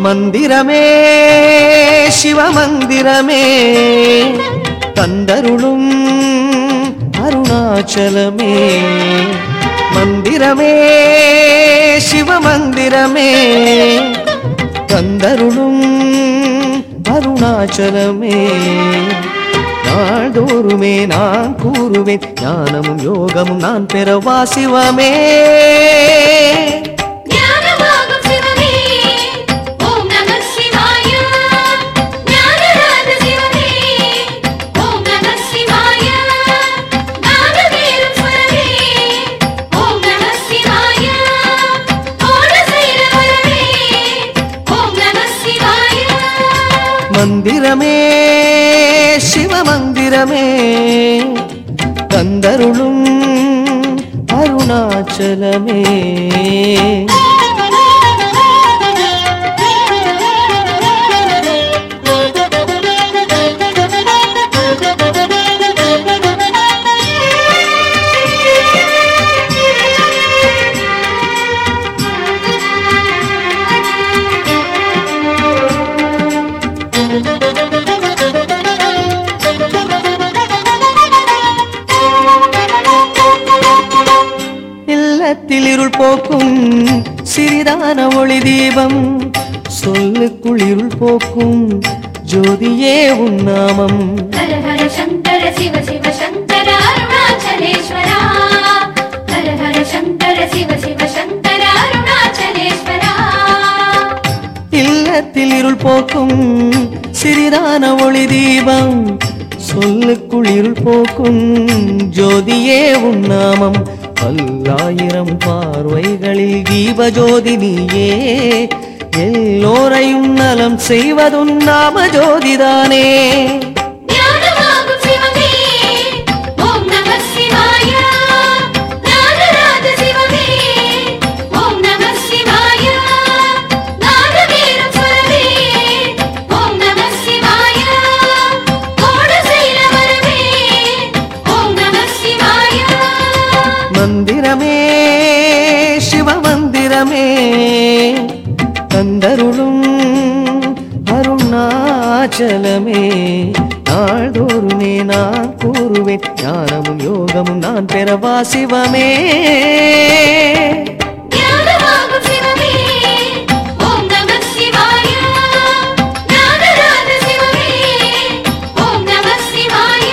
மந்திரமே சிவமந்திரமே தந்தருளும் அருணாச்சலமே மந்திரமே சிவமந்திரமே தந்தருளும் அருணாச்சலமே நாள்தோறுமே நான் கூறுவேன் ஞானமும் யோகமும் நான் பெறவா சிவமே ஞானமாகும் சிவமே ஓம் நம சிவாய ஞானராஜ சிவமே ஓம் நம சிவாய நாதவேலும் ஸ்வரமே ஓம் நம சிவாய ஓட செய்த வரமே ஓம் நம சிவாய மந்திரமே சிவமந்திரமே தந்தருளும் அருணாச்சலமே இல்லத்தில் இருள் போக்கும் சிறிதான ஒளி தீபம் சொல்லுக்குள் இருள் போக்கும் ஜோதியே உன் நாமம் ஹர ஹர சங்கர சிவ சிவ சங்கர அருணாச்சலேஸ்வரா ஹர ஹர சங்கர சிவ சிவ சங்கர அருணாச்சலேஸ்வரா இல்லத்தில் இருள் போக்கும் சிறிதான ஒளி தீபம் சொல்லுக்குள் இருள் போக்கும் ஜோதியே உன் நாமம் பல்லாயிரம் பார்வைகளில் தீப ஜோதி நீயே எல்லோரையும் நலம் செய்வதுன் நாம ஜோதிதானே ஞானமாகும் சிவமே ஓம் நம சிவாய ஞானராஜ சிவமே ஓம் நம சிவாய நாதவேலும் ஸ்வரமே ஓம் நம சிவாய கோட செய்த வரமே ஓம் நம சிவாய மந்திரமே சிவமந்திரமே தந்தருளும் அருணாச்சலமே நாள்தோறுமே நான் கூறுவேன் ஞானமும் யோகமும் நான் பெறவா சிவமே ஞானமாகும் சிவமே ஓம் நம சிவாய ஞானராஜ சிவமே ஓம் நம சிவாய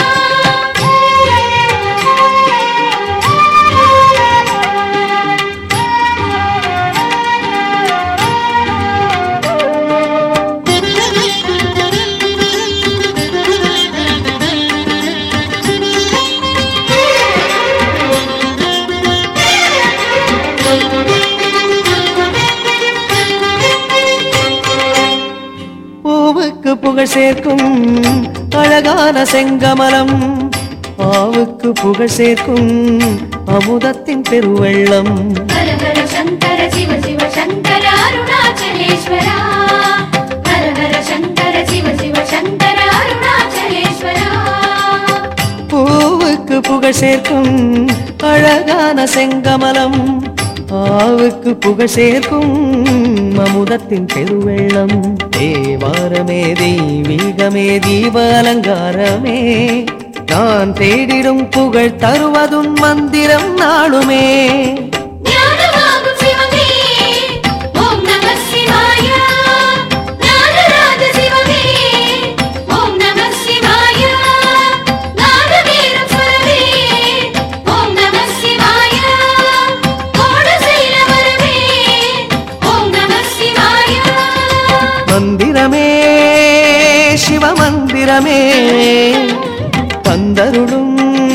பூவுக்கு புகழ் சேர்க்கும் அழகான செங்கமலம் ஆவுக்கு புகழ் சேர்க்கும் அமுதத்தின் பெருவெள்ளம் ஹர ஹர சங்கர சிவ சிவ சங்கர அருணாச்சலேஸ்வரா ஹர ஹர சங்கர சிவ சிவ சங்கர அருணாச்சலேஸ்வரா பூவுக்கு புகழ் சேர்க்கும் அழகான செங்கமலம் ஆவுக்கு புகழ் சேர்க்கும் அமுதத்தின் பெருவெள்ளம் தேவாரமே தெய்வீகமே தீப அலங்காரமே நான் தேடிடும் புகழ் தருவதும் மந்திரம் நாளுமே ஞானமாகும் சிவமே ஓம் நம சிவாய ஞானராஜ சிவமே ஓம் நம சிவாய நாதவேலும் ஸ்வரமே ஓம் நம சிவாய கோட செய்த வரமே ஓம் நம சிவாய மந்திரமே சிவமந்திரமே தந்தருளும்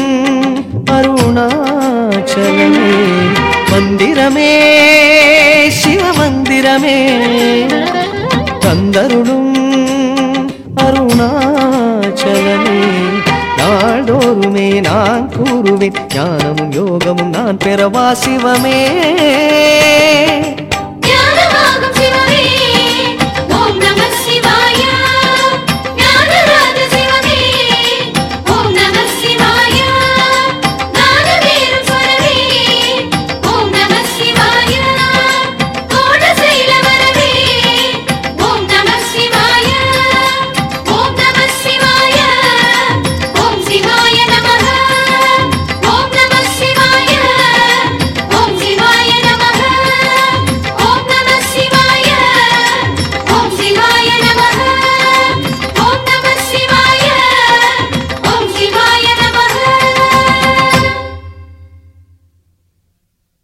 அருணாச்சலமே மந்திரமே சிவமந்திரமே தந்தருளும் அருணாச்சலமே நாள்தோறுமே நான் கூறுவேன் ஞானமும் யோகமும் நான் பெறவா சிவமே